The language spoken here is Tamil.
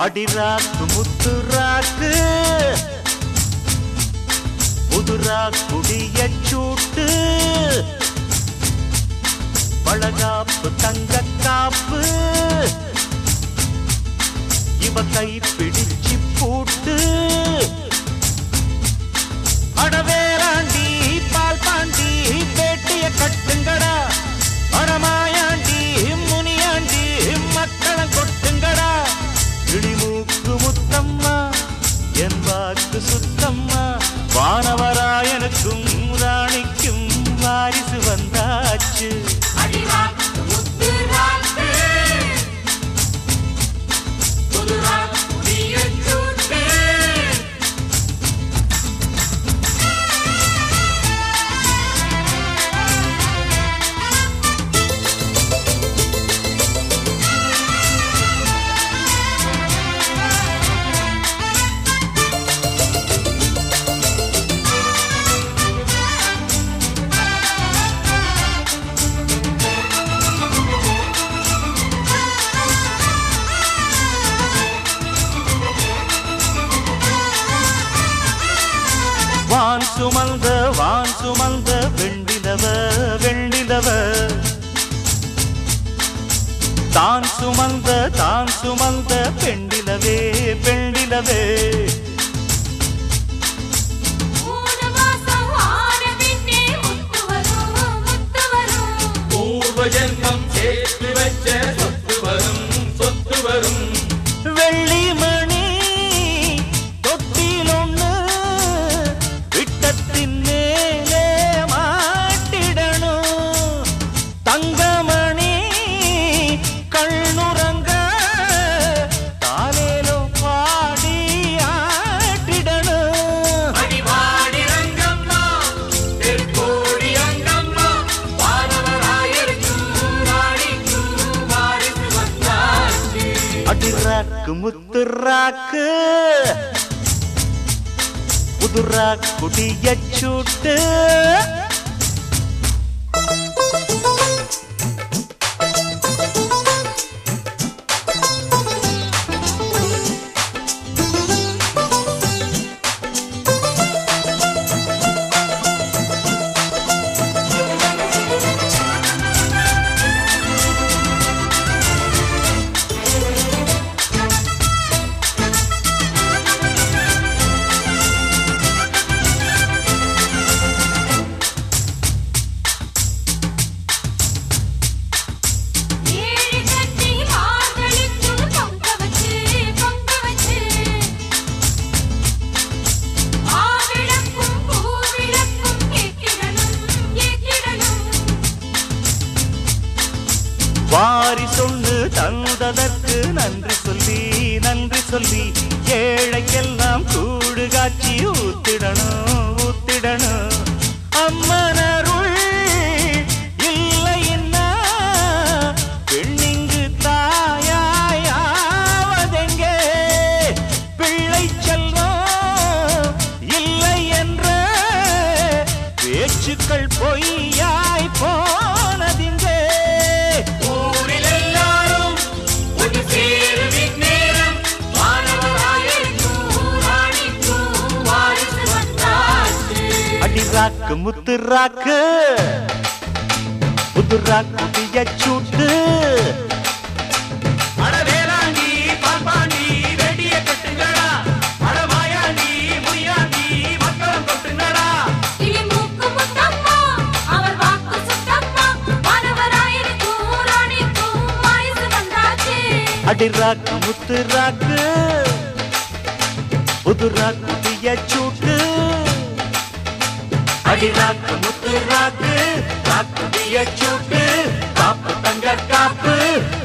அடிராக்கு முத்து ராக்கு புதுரா குடிய சூட்டு பழகாப்பு தங்க காப்பு இவ கை பிடிச்சு பூட்டு அடவேராண்டி பால் பாண்டி பேட்டிய கட்டுங்கடா அடமாயாண்டி முனியாண்டி மக்களம் கொட்டுங்கடா இடிமூக்கு முத்தம்மா என் வாக்கு சுத்தம்மா வானவராயனுக்கும் ராணிக்கும் வாரிசு வந்தாச்சு அடிராக்கு முத்து ராக்கு புது ராக்கு புதிய சூட்டு வான் சுமந்த வான் சுமந்த வெண்டிலவ வெண்டிலவ தான் சுமந்த தான் சுமந்த பெண்டிலவே பெண்டிலவே மூணு மாசம் ஆன பின்னே முத்து வரும் முத்து வரும் பூர்வ ஜென்மம் சேர்த்து வச்ச சொத்து வரும் சொத்து வரும் வெள்ளி மணி தொட்டில் ஒண்ணு விட்டத்தின் மேலே மாட்டிடணும் தங்கமணி கண்ணுறங்க காலேலோ பாடி ஆட்டிடணும் அடிவாடி ரங்கம்மா தெற்கோடி அங்கம்மா வானவராயருக்கும் ராணிக்கும் வாரிசு வந்தாச்சு அடிராக்கு முத்துராக்கு புதுரா குடிய சூட்டு ஏழு கட்டி மார்கழிக்கு பொங்க வச்சு பொங்க வச்சு ஆவிளக்கும் பூவிளக்கும் ஏற்றிடணும் ஏற்றிடணும் வாரி சொன்னு தந்ததற்கு நன்றி சொல்லி நன்றி சொல்லி ஏழைக்கெல்லாம் கூடு காட்சி ஊத்திடணும் ஊத்திடணும் அம்மனருள் இல்லைன்னா பெண்ணிங்கு தாயாவதெங்கே பிள்ளை செல்வம் இல்லை என்ற பேச்சுக்கள் பொய்யாய் போனதிங்கே ஊரில் எல்லாரும் ஒன்று சேருவின் நேரம் வானவராயருக்கும் ராணிக்கும் வாரிசு வந்தாச்சு அடிராக்கு முத்துராக்கு புதுராக்கு சூட்டு அடவேலாண்டி பால்பாண்டி வெடிய கட்டுங்கடா அடமாயாண்டி முனியாண்டி மக்களம் கொட்டுங்கடா இடிமூக்கு முத்தம்மா அவர் வாக்கு சுத்தம்மா வானவராயனுக்கும் ராணிக்கும் வாரிசு வந்தாச்சு அடிராக்கு முத்துராக்கு புதுராக்கு சூட்டு அடிராக்கு முத்துராக்கு ராக்கு சூட்டு காப்பு தங்க காப்பு